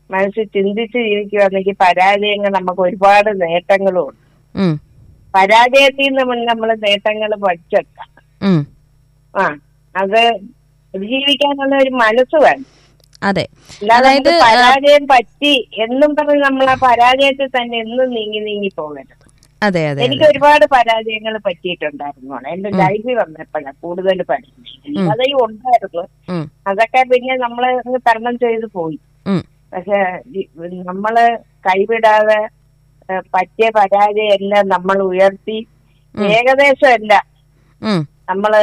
മനസ്സിൽ ചിന്തിച്ച് ജീവിക്കുകയാണെങ്കിൽ പരാജയങ്ങൾ നമുക്ക് ഒരുപാട് നേട്ടങ്ങളും ഉണ്ട് ഉം, പരാജയത്തിൽ നിന്ന് നമ്മൾ നേട്ടങ്ങൾ പഠിച്ചെടുക്കാം ഉം. ആ അത് ജീവിക്കാനുള്ള ഒരു മനസ്സ് വേണം അതെ അല്ലാതെ അതായത് നമുക്ക് പരാജയം പറ്റി എന്നും പറഞ്ഞ് നമ്മൾ ആ പരാജയത്തിൽ തന്നെ എന്നും നീങ്ങി നീങ്ങി പോകരുത് അതെ അതെ എനിക്ക് ഒരുപാട് പരാജയങ്ങൾ പറ്റിയിട്ടുണ്ടായിരുന്നു എന്റെ ലൈഫിൽ വന്നപ്പോഴാണ് കൂടുതൽ പഠിക്കുന്നത് അതെയും ഉണ്ടായിരുന്നു ഉം, അതൊക്കെ പിന്നെ നമ്മള് അങ്ങ് തരണം ചെയ്ത് പോയി ഉം, പക്ഷെ ഈ- നമ്മള് കൈവിടാതെ ഏഹ്, പറ്റിയ പരാജയം എല്ലാം നമ്മൾ ഉയർത്തി ഏകദേശം അല്ല ഉം, നമ്മള്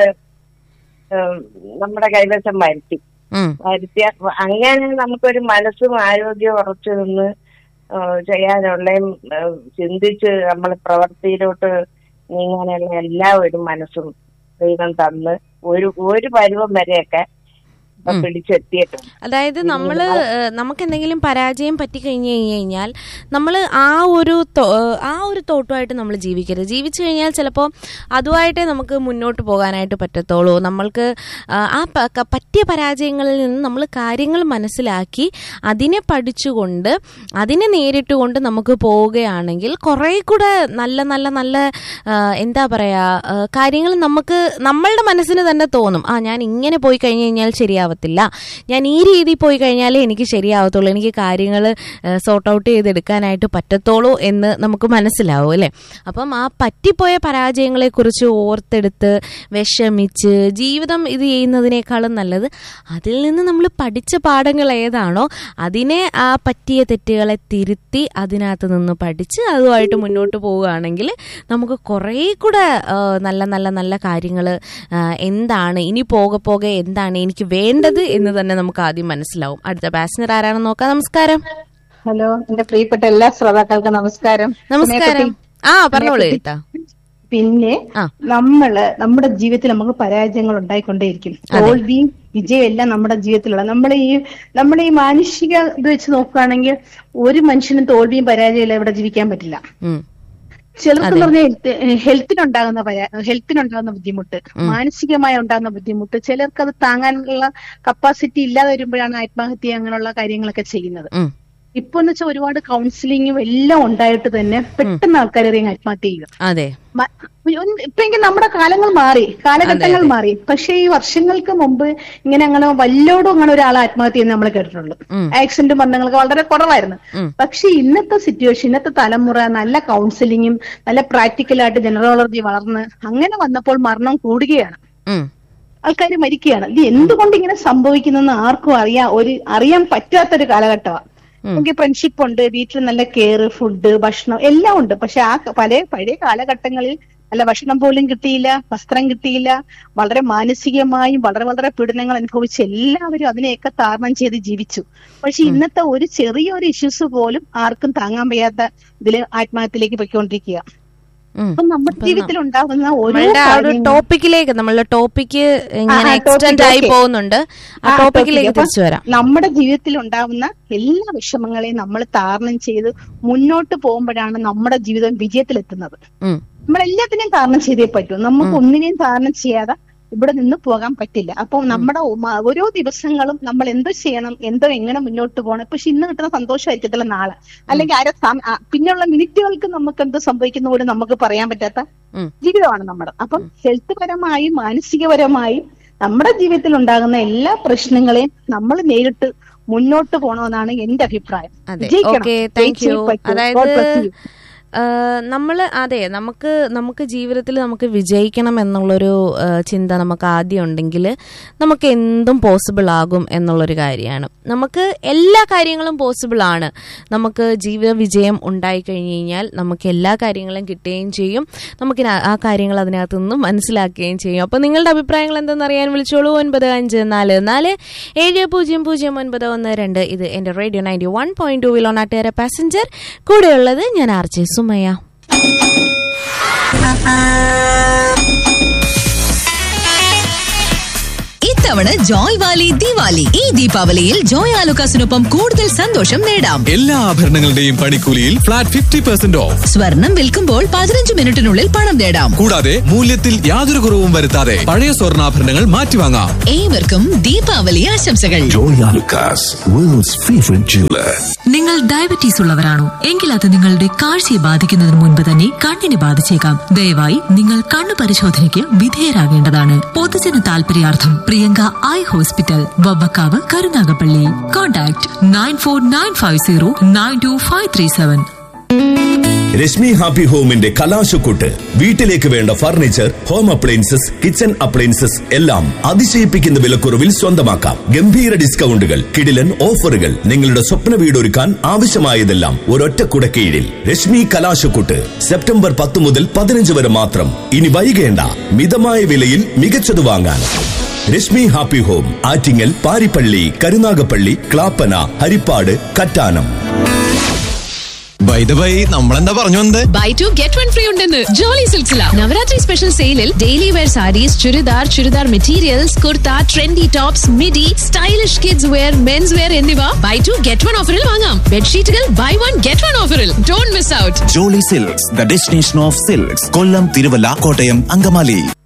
ഏഹ്, നമ്മുടെ കൈവശം വരുത്തി ഉം. വരുത്തിയ അങ്ങനെ നമുക്കൊരു മനസ്സും ആരോഗ്യവും ഉറച്ചു നിന്ന് ഏഹ്, ചെയ്യാനുള്ളയും ഏഹ്, ചിന്തിച്ച് നമ്മൾ പ്രവൃത്തിയിലോട്ട് നീങ്ങാനുള്ള എല്ലാ ഒരു മനസ്സും ദൈവം തന്ന് ഒരു ഒരു പരുവം വരെയൊക്കെ ഇപ്പൊ പിടിച്ചെത്തിയിട്ടുണ്ട് അതായത് നമ്മൾ നമുക്ക് എന്തെങ്കിലും പരാജയം പറ്റി കഴിഞ്ഞു കഴിഞ്ഞാൽ നമ്മൾ ആ ഒരു തോ- ഏഹ് ആ ഒരു തോട്ടുമായിട്ട് നമ്മൾ ജീവിക്കരുത് ജീവിച്ചു കഴിഞ്ഞാൽ ചിലപ്പോൾ അതുമായിട്ടേ നമുക്ക് മുന്നോട്ട് പോകാനായിട്ട് പറ്റത്തുള്ളൂ നമ്മൾക്ക് ആ, ആ പ- ക- പറ്റിയ പരാജയങ്ങളിൽ നിന്ന് നമ്മൾ കാര്യങ്ങൾ മനസ്സിലാക്കി അതിനെ പഠിച്ചുകൊണ്ട് അതിനെ നേരിട്ടുകൊണ്ട് നമുക്ക് പോവുകയാണെങ്കിൽ കുറേ കൂടെ നല്ല നല്ല നല്ല ആ, എന്താ പറയുക കാര്യങ്ങൾ നമുക്ക് നമ്മളുടെ മനസ്സിന് തന്നെ തോന്നും ആ ഞാൻ ഇങ്ങനെ പോയി കഴിഞ്ഞ് കഴിഞ്ഞാൽ ശരിയാവത്തില്ല ഞാൻ ഈ രീതിയിൽ പോയി കഴിഞ്ഞാലേ എനിക്ക് ശരിയാവത്തുള്ളൂ എനിക്ക് കാര്യങ്ങൾ സോർട്ട് ഔട്ട് ചെയ്തെടുക്കാനായിട്ട് പറ്റത്തുള്ളൂ എന്ന് നമുക്ക് മനസ്സിലാവും അല്ലേ അപ്പം ആ പറ്റിപ്പോയ പരാജയങ്ങളെക്കുറിച്ച് ഓർത്തെടുത്ത് വിഷമിച്ച് ജീവിതം ഇത് ചെയ്യുന്നതിനേക്കാളും നല്ലത് അതിൽ നിന്ന് നമ്മൾ പഠിച്ച പാഠങ്ങൾ ഏതാണോ അതിനെ ആ പറ്റിയ തെറ്റുകളെ തിരുത്തി അതിനകത്ത് നിന്ന് പഠിച്ച് അതുമായിട്ട് മുന്നോട്ട് പോവുകയാണെങ്കിൽ നമുക്ക് കുറേ കൂടെ ആ, നല്ല നല്ല നല്ല കാര്യങ്ങൾ എന്താണ് ഇനി പോകെ പോകെ എന്താണ് എനിക്ക് വേണ്ടത് എന്ന് തന്നെ നമുക്ക് ആദ്യം മനസ്സിലാവും അടുത്ത പാസഞ്ചർ ആരാണെന്ന് നോക്കാം നമസ്കാരം ഹലോ എന്റെ പ്രിയപ്പെട്ട എല്ലാ ശ്രോതാക്കൾക്കും നമസ്കാരം നമസ്കാരം ആ പറഞ്ഞോളൂ ഏട്ടാ പിന്നെ ആ. നമ്മള് നമ്മുടെ ജീവിതത്തിൽ നമുക്ക് പരാജയങ്ങൾ ഉണ്ടായിക്കൊണ്ടേയിരിക്കും തോൽവിയും വിജയം എല്ലാം നമ്മുടെ ജീവിതത്തിലുള്ള നമ്മുടെ ഈ നമ്മുടെ ഈ മാനുഷിക ഇത് വെച്ച് നോക്കുകയാണെങ്കിൽ ഒരു മനുഷ്യനും തോൽവിയും പരാജയവും ഇവിടെ ജീവിക്കാൻ പറ്റില്ല ഉം, ചിലർക്ക് പറഞ്ഞ ഹെൽത്തിനുണ്ടാകുന്ന ഹെൽത്തിനുണ്ടാകുന്ന ബുദ്ധിമുട്ട് മാനസികമായി ഉണ്ടാകുന്ന ബുദ്ധിമുട്ട് ചിലർക്ക് അത് താങ്ങാനുള്ള കപ്പാസിറ്റി ഇല്ലാതെ വരുമ്പോഴാണ് ആത്മഹത്യ അങ്ങനെയുള്ള കാര്യങ്ങളൊക്കെ ചെയ്യുന്നത് ഉം, ഇപ്പൊ എന്ന് വെച്ചാൽ ഒരുപാട് കൗൺസിലിങ്ങും എല്ലാം ഉണ്ടായിട്ട് തന്നെ പെട്ടെന്ന് ആൾക്കാർ ഇറങ്ങി ആത്മഹത്യ ചെയ്യുക അതെ മ- ഒന്ന് ഇപ്പെങ്കിൽ നമ്മുടെ കാലങ്ങൾ മാറി കാലഘട്ടങ്ങൾ മാറി പക്ഷെ ഈ വർഷങ്ങൾക്ക് മുമ്പ് ഇങ്ങനെ അങ്ങനെ വല്ലോടും അങ്ങനെ ഒരാൾ ആത്മഹത്യ ചെയ്യുന്ന നമ്മൾ കേട്ടിട്ടുള്ളൂ ഉം. ആക്സിഡന്റ് മരണങ്ങളൊക്കെ വളരെ കുറവായിരുന്നു ഉം. പക്ഷെ ഇന്നത്തെ സിറ്റുവേഷൻ ഇന്നത്തെ തലമുറ നല്ല കൗൺസിലിങ്ങും നല്ല പ്രാക്ടിക്കലായിട്ട് ജനറോളജി വളർന്ന് അങ്ങനെ വന്നപ്പോൾ മരണം കൂടുകയാണ് ഉം, ആൾക്കാർ മരിക്കുകയാണ് ഇത് എന്തുകൊണ്ട് ഇങ്ങനെ സംഭവിക്കുന്നെന്ന് ആർക്കും അറിയാൻ ഒരു അറിയാൻ പറ്റാത്തൊരു കാലഘട്ടമാണ് നമുക്ക് ഫ്രണ്ട്ഷിപ്പ് ഉണ്ട് വീട്ടിൽ നല്ല കെയർ ഫുഡ് ഭക്ഷണം എല്ലാം ഉണ്ട് പക്ഷെ ആ ക- പല പഴയ കാലഘട്ടങ്ങളിൽ നല്ല ഭക്ഷണം പോലും കിട്ടിയില്ല വസ്ത്രം കിട്ടിയില്ല വളരെ മാനസികമായും വളരെ വളരെ പീഡനങ്ങൾ അനുഭവിച്ച് എല്ലാവരും അതിനെയൊക്കെ താരണം ചെയ്ത് ജീവിച്ചു പക്ഷെ ഇന്നത്തെ ഒരു ചെറിയൊരു ഇഷ്യൂസ് പോലും ആർക്കും താങ്ങാൻ വയ്യാത്ത ഇതില് ആത്മഹത്യയിലേക്ക് പൊയ്ക്കൊണ്ടിരിക്കുക ഉം. അപ്പൊ നമ്മുടെ ജീവിതത്തിൽ ഉണ്ടാകുന്ന ഓരോ നമ്മളുടെ ആ ഒരു കാര്യങ്ങളും- ടോപ്പിക്കിലേക്ക് നമ്മളുടെ ടോപ്പിക്ക് ഇങ്ങനെ ആ, എക്സ്റ്റെൻഡ് topic, ആയി okay. പോകുന്നുണ്ട് ആ ആ, ടോപ്പിക്കിലേക്ക് topic. അപ്പൊ തിരിച്ചു വരാം നമ്മുടെ ജീവിതത്തിൽ ഉണ്ടാവുന്ന എല്ലാ വിഷമങ്ങളെയും നമ്മൾ താരണം ചെയ്ത് മുന്നോട്ട് പോകുമ്പോഴാണ് നമ്മുടെ ജീവിതം വിജയത്തിലെത്തുന്നത് ഉം, നമ്മൾ എല്ലാത്തിനെയും താരണം ചെയ്തേ പറ്റൂ നമുക്ക് ഒന്നിനെയും താരണം ചെയ്യാതെ ഇവിടെ നിന്ന് പോകാൻ പറ്റില്ല അപ്പൊ നമ്മുടെ ഉമ- ഓരോ ദിവസങ്ങളും നമ്മൾ എന്തോ ചെയ്യണം എന്തോ എങ്ങനെ മുന്നോട്ട് പോകണം പക്ഷെ ഇന്ന് കിട്ടുന്ന സന്തോഷമായിരിക്കത്തില്ല നാളെ അല്ലെങ്കിൽ ആരെ സം- ആ, പിന്നെയുള്ള മിനിറ്റുകൾക്ക് നമുക്ക് എന്ത് സംഭവിക്കുന്ന പോലും നമുക്ക് പറയാൻ പറ്റാത്ത ഉം. ജീവിതമാണ് നമ്മുടെ അപ്പം ഹെൽത്ത് പരമായും മാനസികപരമായും നമ്മുടെ ജീവിതത്തിൽ ഉണ്ടാകുന്ന എല്ലാ പ്രശ്നങ്ങളെയും നമ്മൾ നേരിട്ട് മുന്നോട്ട് പോകണമെന്നാണ് എന്റെ അഭിപ്രായം അതെ വിജയിക്കണം. ഓക്കെ താങ്ക് യു ജയിച്ചേ പറ്റൂ. God അതായത് bless you. നമ്മൾ അതെ നമുക്ക് നമുക്ക് ജീവിതത്തിൽ നമുക്ക് വിജയിക്കണം എന്നുള്ളൊരു ആ, ചിന്ത നമുക്ക് ആദ്യം ഉണ്ടെങ്കിൽ നമുക്ക് എന്തും പോസിബിൾ ആകും എന്നുള്ളൊരു കാര്യമാണ് നമുക്ക് എല്ലാ കാര്യങ്ങളും പോസിബിൾ ആണ് നമുക്ക് ജീവിത വിജയം ഉണ്ടായി കഴിഞ്ഞ് കഴിഞ്ഞാൽ നമുക്ക് എല്ലാ കാര്യങ്ങളും കിട്ടുകയും ചെയ്യും നമുക്ക് ആ- ആ കാര്യങ്ങൾ അതിനകത്ത് നിന്നും മനസ്സിലാക്കുകയും ചെയ്യും അപ്പോൾ നിങ്ങളുടെ അഭിപ്രായങ്ങൾ എന്തെന്ന് അറിയാൻ വിളിച്ചോളൂ ഒൻപത് അഞ്ച് നാല് നാല് ഏഴ് പൂജ്യം പൂജ്യം ഒൻപത് ഒന്ന് രണ്ട് ഇത് എൻ്റെ radio ninety one point two വിലോ നാട്ടുകാരെ പാസഞ്ചർ കൂടെയുള്ളത് ഞാൻ ആർ ജെ സുമയ്യ ഇത്തവണ ഇത്തവണ ജോയ് വാലി ദിവാലി ഈ ദീപാവലിയിൽ ജോയ് ആലുക്കാസിനൊപ്പം കൂടുതൽ സന്തോഷം നേടാം എല്ലാ ആഭരണങ്ങളുടെയും പണിക്കൂലിയിൽ ഫ്ലാറ്റ് ഫിഫ്റ്റി പെർസെന്റ് ഓഫ് സ്വർണം വിൽക്കുമ്പോൾ പതിനഞ്ച് മിനിറ്റിനുള്ളിൽ പണം നേടാം കൂടാതെ മൂല്യത്തിൽ യാതൊരു കുറവും വരുത്താതെ പഴയ സ്വർണ്ണാഭരണങ്ങൾ മാറ്റിവാങ്ങാം ഏവർക്കും ദീപാവലി ആശംസകൾ Joy Alucas, world's favorite jeweler. നിങ്ങൾ ഡയബറ്റീസ് ഉള്ളവരാണോ എങ്കിൽ അത് നിങ്ങളുടെ കാഴ്ചയെ ബാധിക്കുന്നതിന് മുൻപ് തന്നെ കണ്ണിനെ ബാധിച്ചേക്കാം ദയവായി നിങ്ങൾ കണ്ണു പരിശോധനയ്ക്ക് വിധേയരാകേണ്ടതാണ് പൊതുജന താൽപര്യാർത്ഥം Priyanka eye hospital Vavvakkavu Karunagappally contact nine four nine five zero nine two five three seven Reshmi happy ഹോമിന്റെ കലാശക്കൂട്ട് വീട്ടിലേക്ക് വേണ്ട furniture home appliances kitchen appliances എല്ലാം അതിശയിപ്പിക്കുന്ന വിലക്കുറവിൽ സ്വന്തമാക്കാം ഗംഭീര ഡിസ്കൗണ്ടുകൾ കിടിലൻ ഓഫറുകൾ നിങ്ങളുടെ സ്വപ്ന വീടൊരുക്കാൻ ആവശ്യമായതെല്ലാം ഒരൊറ്റ കുടക്കീഴിൽ രശ്മി കലാശക്കൂട്ട് സെപ്റ്റംബർ പത്ത് മുതൽ പതിനഞ്ച് വരെ മാത്രം ഇനി വൈകേണ്ട മിതമായ വിലയിൽ മികച്ചത് വാങ്ങാൻ Reshmi happy home Attingal Paripally Karunagappally Clappana Harippad Kattanam buy the buy നമ്മളെന്താ പറഞ്ഞു വന്നത് buy two get one free ഉണ്ടെന്ന് ജോളി സിൽസില നവരാത്രി സ്പെഷ്യൽ സെയിലിൽ daily wear sarees churidar churidar materials kurta trendy tops midi stylish kids wear men's wear എന്നിവ ബൈ ടു ഗെറ്റ് വൺ ഓഫറിൽ വാങ്ങാം ബെഡ്ഷീറ്റുകൾ ബൈ വൺ ഗെറ്റ് വൺ ഓഫറിൽ don't miss out jolly silks the destination of silks Kollam Thiruvalla Kottayam Angamaly